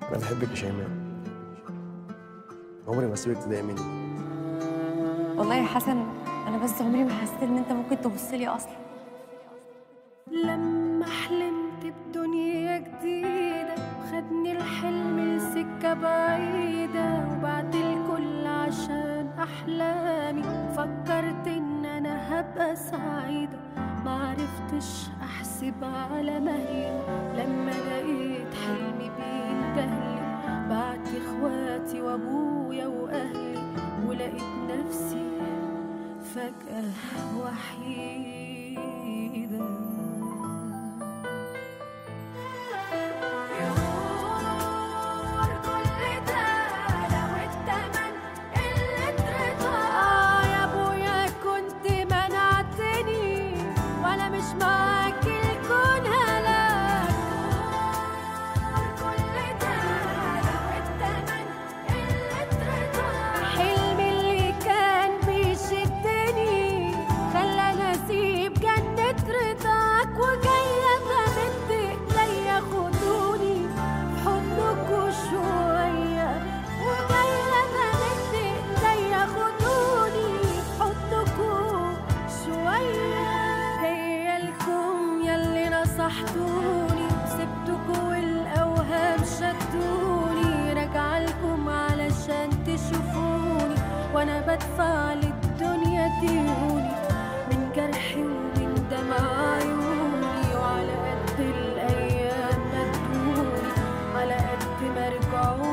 انا بحبك يا شيماء عمري ما سيبك تضايق مني والله يا حسن انا بس عمري ما حسيت ان انت ممكن تبص لي اصلا لما حلمت بدنيا جديدة وخدني الحلم لسكة بعيدة وبعد الكل عشان أحلامي فكرت إن أنا هبقى سعيدة معرفتش أحسب على مهلي لما لقيت حلمي بيندهلي بعت إخواتي وأبويا وأهلي ولقيت نفسي فجأة وحيدة يغور كل ده لو التمن اللي اترضى يا ابويا كنت منعتني وانا مش معاك الكون هلاك كل ده لو التمن اللي اترضى حلمي اللي كان بيشدني خلاني اسيب جنة رضاك وجاية بمد ايديا خدوني في حضنكوا شوية وجاية بمد ايديا خدوني في حضنكوا شوية هي لكم ياللي نصحتوني سبتكوا والاوهام شدوني راجعة لكم علشان تشوفوني وانا بدفع للدنيا ديوني من جرحي ومن دمع عيوني وعلى قد الايام ما تدوني على قد ما رجعوني